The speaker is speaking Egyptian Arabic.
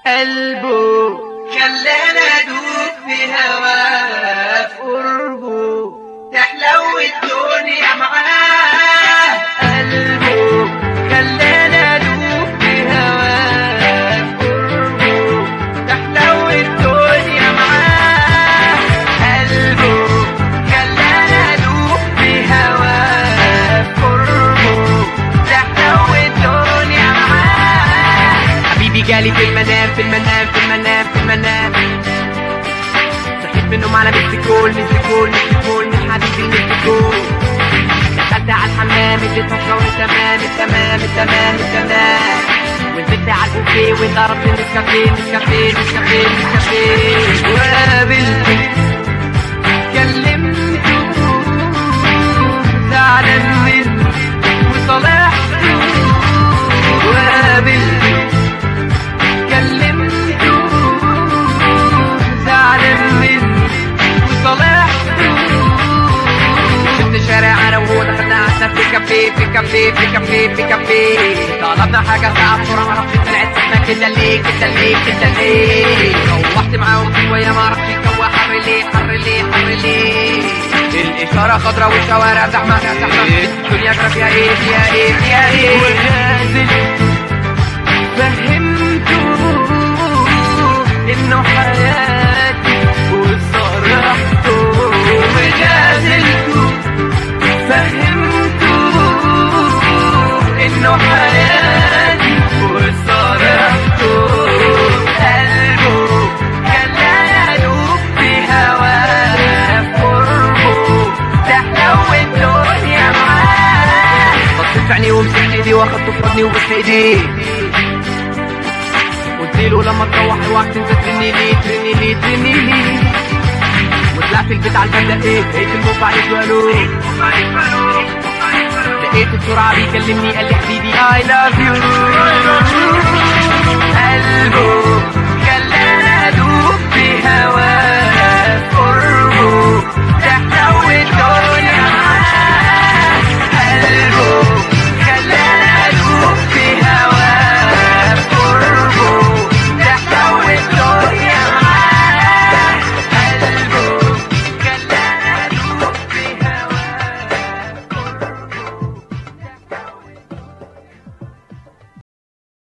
قلبه خلانا ادوب في هواه في قربه تحلو الدنيا معاه قلبه خلانا ادوب في هواه في قربه تحلو الدنيا معاه قلبه خلانا ادوب في هواه في قربه تحلو الدنيا معاه حبيبي جالي في المنام في المنام في المنام في المنام صحيت من النوم على ميسي كول ميسي كول ميسي كول من حبيبي ميسي كول دخلت على الحمام اديتها شاور تمام التمام التمام التمام ونزلت على البوفيه وضربت نسكافيه نسكافيه نسكافيه نسكافيه وقابلت كلمته زعلان منه وصالحته وقابلته كلمته زعلان منه وصالحته شفت شارع انا وهو دخلنا قعدنا في كافيه في كافيه في كافيه في كافيه طلبنا حاجه ساعه بسرعه معرفش طلعت سخنه كده ليه كده ليه كده ليه روحت معاهم شويه معرفش الجو حر ليه حر ليه حر ليه الاشاره خضرا والشوارع زحمه زحمه الدنيا جرى فيها ايه فيها ايه فيها ايه ونازل فهمته انه حياتي وصرحته وجازلته فهمته انه حياتي وصرحته قلبه خلاني ادوب في هواه في قربه تحلو الدنيا معاه بصيت في عينيه ومسكت ايدي واخدته في حضني وبس ايديه قلت له لما تروح اوعك تنسى ترني لي ترني لي ترني لي وطلعت البيت على الباب لقيت لقيت الموف عليك والو لقيته بسرعة بيكلمني قال لي حبيبي I love you قلبه خلاني ادوب في هواه